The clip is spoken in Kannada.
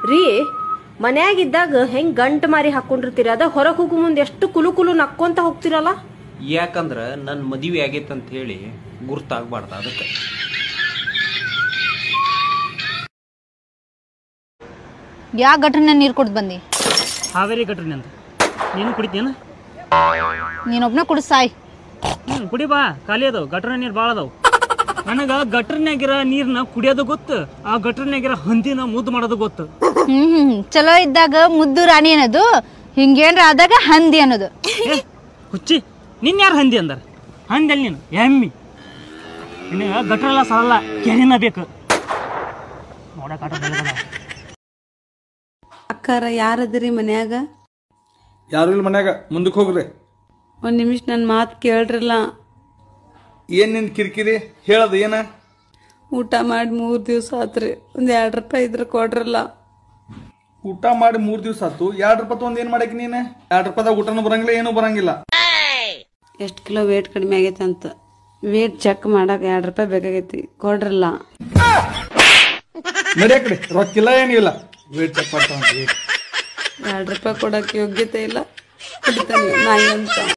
ರೀ ಮನ್ಯಾಗಿದ್ದಾಗ ಹೆಂಗ್ ಗಂಟ್ ಮಾರಿ ಹಾಕೊಂಡಿರ್ತೀರಿ ಅದ ಹೊರಗೆ ಹೋಗು ಮುಂದೆ ಎಷ್ಟು ಕುಲು ಕುಲು ನಕ್ಕೊಂತ ಹೋಗ್ತಿರಲ್ಲ ಯಾಕಂದ್ರ ನನ್ನ ಮದುವೆ ಆಗೈತೆ ಅಂತ ಹೇಳಿ ಗುರ್ತಾಗ್ಬಾರ್ದು ಅದಕ್ಕೆ ಯಾ ಗಟ್ರನ ನೀರು ಕುಡ್ದು ಬಂದಿ ಹಾವೇರಿ ಗಟ್ರಿ ಅಂತ ನೀನು ಕುಡಿತೀನ ನೀನೊಬ್ನ ಕುಡ್ ಸಾಯ್ ಹ್ಞೂ ಕುಡಿ ಬಾ ಖಾಲಿ ಅದಾವ ಗಟ್ರ ನೀರು ಭಾಳ ಅದಾವ ನನಗೆ ಗಟ್ರನ್ಯಾಗಿರ ನೀರನ್ನ ಕುಡಿಯೋದು ಗೊತ್ತು ಆ ಗಟ್ರನ್ಯಾಗಿರ ಹಂದಿನ ಮುದ್ದು ಮಾಡೋದು ಗೊತ್ತು ಹ್ಮ್ ಹ್ಮ್ ಚಲೋ ಇದ್ದಾಗ ಮುದ್ದು ರಾಣಿ ಅನ್ನೋದು ಹಿಂಗೇನ್ರ ಆದಾಗ ಹಂದಿ ಅನ್ನೋದು ಏ ಹುಚ್ಚಿ ನಿನ್ನ ಯಾರು ಹಂದಿ ಅಂದಾರ ಹಂದಿ ಅಲ್ಲಿ ನೀನು ಎಮ್ಮಿ ನಿನಗೆ ಗಟ್ರೆಲ್ಲ ಸರಲ್ಲ ಕೆರಿನ ಬೇಕು ನೋಡಕ್ ಆಟ ಬೆಳಗದ ಅಕ್ಕಾರ ಯಾರದಿರಿ ಮನ್ಯಾಗ ಯಾರು ಇಲ್ಲ ಮನ್ಯಾಗ ಮುಂದಕ್ಕೆ ಹೋಗ್ರಿ ಒಂದು ನಿಮಿಷ ನನ್ನ ಮಾತು ಕೇಳ್ರಲ್ಲ ಏನ್ ನಿನ್ ಕಿರಿಕಿರಿ ಹೇಳದ ಏನ ಊಟ ಮಾಡಿ ಮೂರು ದಿವಸ ಆತ್ರಿ ಒಂದು ಎರಡು ರೂಪಾಯಿ ಇದ್ರೆ ಕೊಡ್ರಲ್ಲ ಊಟ ಮಾಡಿ ಮೂರ್ ದಿವ್ಸ ಆತು ಎರಡ್ ರೂಪಾಯಿ ತಗೊಂಡ್ ಏನ್ ಮಾಡಕ್ ನೀನ್ ಎರಡ್ ರೂಪಾಯಿದಾಗ ಊಟನೂ ಬರಂಗಿಲ್ಲ ಏನೂ ಬರಂಗಿಲ್ಲ ಎಷ್ಟು ಕಿಲೋ ವೇಟ್ ಕಡಿಮೆ ಆಗೈತೆ ಅಂತ ವೇಟ್ ಚೆಕ್ ಮಾಡಕ್ಕೆ ಎರಡು ರೂಪಾಯಿ ಬೇಕಾಗೈತಿ ಕೊಡ್ರಲ್ಲ ನಡಿಯ ಕಡೆ ರೊಕ್ಕಿಲ್ಲ ಏನಿಲ್ಲ ವೇಟ್ ಚೆಕ್ ಮಾಡ್ತಾವ ಎರಡು ರೂಪಾಯಿ ಕೊಡಕ್ಕೆ ಯೋಗ್ಯತೆ ಇಲ್ಲ ಕುಡಿತಾನೆ ನಾಯಿ ಅಂತ